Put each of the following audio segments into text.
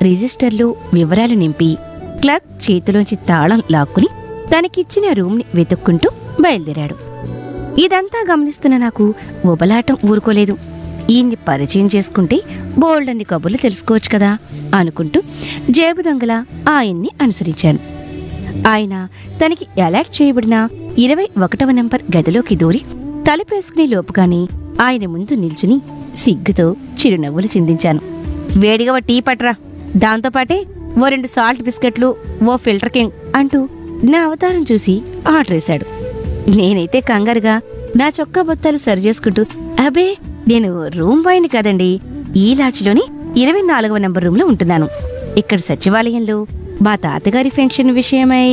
రిజిస్టర్లు వివరాలు నింపి క్లర్క్ చేతిలోంచి తాళం లాక్కుని తనకిచ్చిన రూమ్ని వెతుక్కుంటూ బయలుదేరాడు ఇదంతా గమనిస్తున్న నాకు ఉబలాటం ఊరుకోలేదు ఈయన్ని పరిచయం చేసుకుంటే బోల్డన్ని కబుర్లు తెలుసుకోవచ్చు కదా అనుకుంటూ జేబు దొంగల ఆయన్ని అనుసరించాను ఆయన తనకి అలర్ట్ చేయబడిన ఇరవై ఒకటవ నంబర్ గదిలోకి దూరి తలుపేసుకునే లోపుగానే ఆయన ముందు నిల్చుని సిగ్గుతో చిరునవ్వులు చిందించాను వేడిగా ఓ టీ పట్రా దాంతోపాటే ఓ రెండు సాల్ట్ బిస్కెట్లు ఓ ఫిల్టర్ కింగ్ అంటూ నా అవతారం చూసి ఆర్డర్ వేశాడు నేనైతే కంగారుగా నా చొక్కా బొత్తాలు సరిచేసుకుంటూ అబే నేను రూమ్ బాయ్ని కదండి ఈ లాడ్జ్లోని ఇరవై నాలుగవ నంబర్ రూమ్లో ఉంటున్నాను ఇక్కడ సచివాలయంలో మా తాతగారి ఫంక్షన్ విషయమై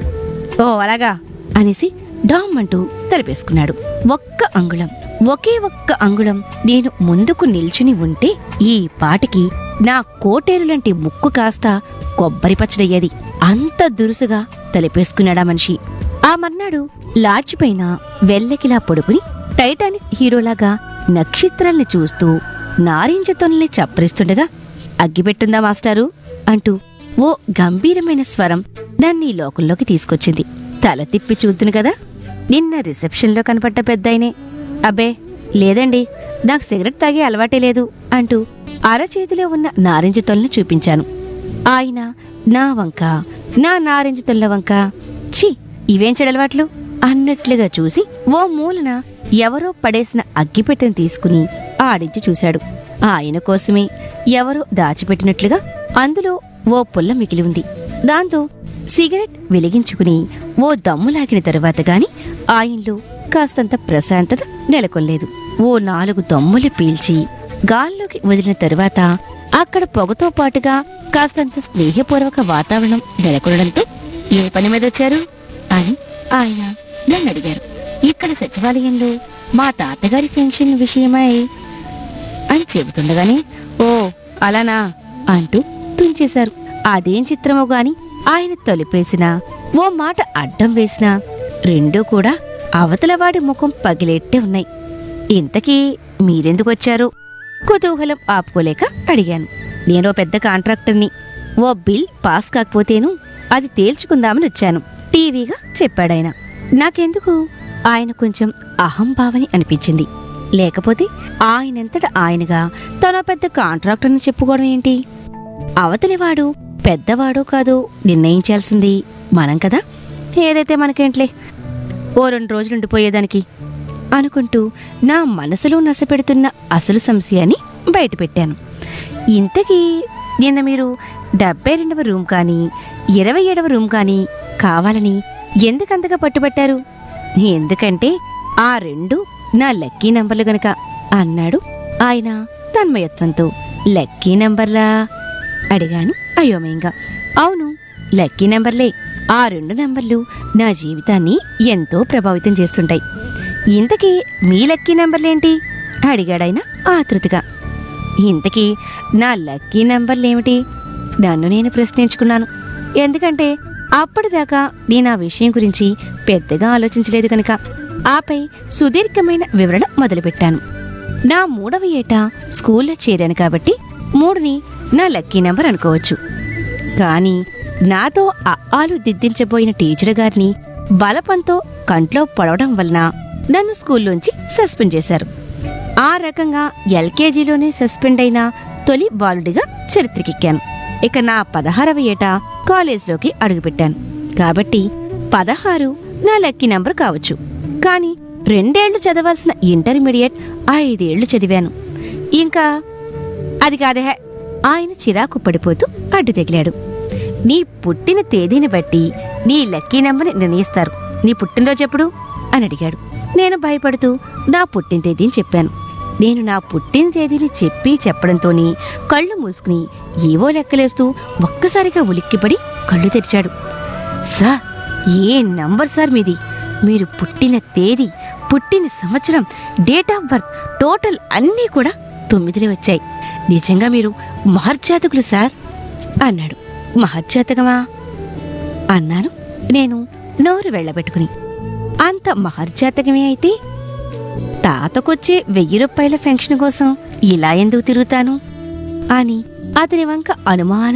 ఓ అలాగా అనేసి డామ్ అంటూ తలిపేసుకున్నాడు ఒక్క అంగుళం ఒకే ఒక్క అంగుళం నేను ముందుకు నిల్చుని ఉంటే ఈ పాటికి నా కోటేరులంటి ముక్కు కాస్త కొబ్బరి పచ్చడయ్యేది అంత దురుసుగా తలిపేసుకున్నాడా మనిషి ఆ మర్నాడు లాడ్జి పైన వెల్లకిలా పడుకుని టైటానిక్ హీరోలాగా నక్షత్రాల్ని చూస్తూ నారింజ తొనల్ని చప్పరిస్తుండగా అగ్గిపెట్టుందా మాస్టారు అంటూ ఓ గంభీరమైన స్వరం నన్ను ఈ లోకంలోకి తీసుకొచ్చింది తల తిప్పి చూద్దును కదా నిన్న రిసెప్షన్లో కనపడ్డ పెద్దాయనే అబ్బే లేదండి నాకు సిగరెట్ తాగే అలవాటే లేదు అంటూ అరచేతిలో ఉన్న నారింజ తొలని చూపించాను ఆయన నా వంక నా నారింజ తొల్ల వంక ఛీ ఇవేం చెడలవాట్లు అన్నట్లుగా చూసి ఓ మూలన ఎవరో పడేసిన అగ్గిపెట్టెను తీసుకుని ఆడించి చూశాడు ఆయన కోసమే ఎవరో దాచిపెట్టినట్లుగా అందులో ఓ పుల్ల మిగిలి ఉంది దాంతో సిగరెట్ వెలిగించుకుని ఓ దమ్ము లాగిన తరువాత గాని ఆయనలో కాస్తంత ప్రశాంతత నెలకొల్లేదు ఓ నాలుగు దమ్ములు పీల్చి గాల్లోకి వదిలిన తరువాత అక్కడ పొగతో పాటుగా కాస్తంత స్నేహపూర్వక వాతావరణం నెలకొనడంతో ఏ పని మీద వచ్చారు అని ఆయన నన్ను అడిగారు ఇక్కడ సచివాలయంలో మా తాతగారి పెన్షన్ విషయమై అని చెబుతుండగానే ఓ అలానా అంటూ తుంచేశారు అదేం చిత్రమో గాని ఆయన తొలిపేసినా ఓ మాట అడ్డం వేసినా రెండూ కూడా అవతలవాడి ముఖం పగిలేట్టే ఉన్నాయి ఇంతకీ మీరెందుకొచ్చారు కుతూహలం ఆపుకోలేక అడిగాను నేనో పెద్ద కాంట్రాక్టర్ని ఓ బిల్ పాస్ కాకపోతేను అది తేల్చుకుందామని వచ్చాను టీవీగా చెప్పాడాయన నాకెందుకు ఆయన కొంచెం అహంభావని అనిపించింది లేకపోతే ఆయనంతట ఆయనగా తనో పెద్ద కాంట్రాక్టర్ని చెప్పుకోవడం ఏంటి అవతలివాడు పెద్దవాడో కాదో నిర్ణయించాల్సింది మనం కదా ఏదైతే మనకేంట్లే ఓ రెండు రోజులు ఉండిపోయేదానికి అనుకుంటూ నా మనసులో నసపెడుతున్న అసలు సమస్యని బయటపెట్టాను ఇంతకీ నిన్న మీరు డెబ్బై రెండవ రూమ్ కానీ ఇరవై ఏడవ రూమ్ కానీ కావాలని ఎందుకంతగా పట్టుబట్టారు ఎందుకంటే ఆ రెండు నా లక్కీ నంబర్లు గనక అన్నాడు ఆయన తన్మయత్వంతో లక్కీ నంబర్లా అడిగాను అయోమయంగా అవును లక్కీ నంబర్లే ఆ రెండు నంబర్లు నా జీవితాన్ని ఎంతో ప్రభావితం చేస్తుంటాయి ఇంతకీ మీ లక్కీ నంబర్లేంటి అడిగాడాయన ఆతృతగా ఇంతకీ నా లక్కీ నంబర్లేమిటి నన్ను నేను ప్రశ్నించుకున్నాను ఎందుకంటే అప్పటిదాకా నేను ఆ విషయం గురించి పెద్దగా ఆలోచించలేదు కనుక ఆపై సుదీర్ఘమైన వివరణ మొదలుపెట్టాను నా మూడవ ఏట స్కూల్లో చేరాను కాబట్టి మూడుని నా లక్కీ నంబర్ అనుకోవచ్చు కానీ నాతో ఆలు దిద్దించబోయిన టీచర్ గారిని బలపంతో కంట్లో పొడవడం వలన నన్ను స్కూల్లోంచి సస్పెండ్ చేశారు ఆ రకంగా ఎల్కేజీలోనే సస్పెండ్ అయిన తొలి బాలుడిగా చరిత్రకెక్కాను ఇక నా పదహారవ ఏట కాలేజ్లోకి అడుగుపెట్టాను కాబట్టి పదహారు నా లక్కీ నంబర్ కావచ్చు కానీ రెండేళ్లు చదవాల్సిన ఇంటర్మీడియట్ ఐదేళ్లు చదివాను ఇంకా అది కాదే ఆయన చిరాకు పడిపోతూ అడ్డు తగిలాడు నీ పుట్టిన తేదీని బట్టి నీ లక్కీ నెంబర్ని నిర్ణయిస్తారు నీ పుట్టినరోజు ఎప్పుడు అని అడిగాడు నేను భయపడుతూ నా పుట్టిన తేదీని చెప్పాను నేను నా పుట్టిన తేదీని చెప్పి చెప్పడంతోనే కళ్ళు మూసుకుని ఏవో లెక్కలేస్తూ ఒక్కసారిగా ఉలిక్కిపడి కళ్ళు తెరిచాడు సార్ ఏ నంబర్ సార్ మీది మీరు పుట్టిన తేదీ పుట్టిన సంవత్సరం డేట్ ఆఫ్ బర్త్ టోటల్ అన్నీ కూడా తొమ్మిదిలే వచ్చాయి నిజంగా మీరు మహర్జాతకులు సార్ అన్నాడు మహర్జాతకమా అన్నాను నేను నోరు వెళ్ళబెట్టుకుని అంత మహర్జాతకమే అయితే తాతకొచ్చే వెయ్యి రూపాయల ఫంక్షన్ కోసం ఇలా ఎందుకు తిరుగుతాను అని అతని వంక అనుమానం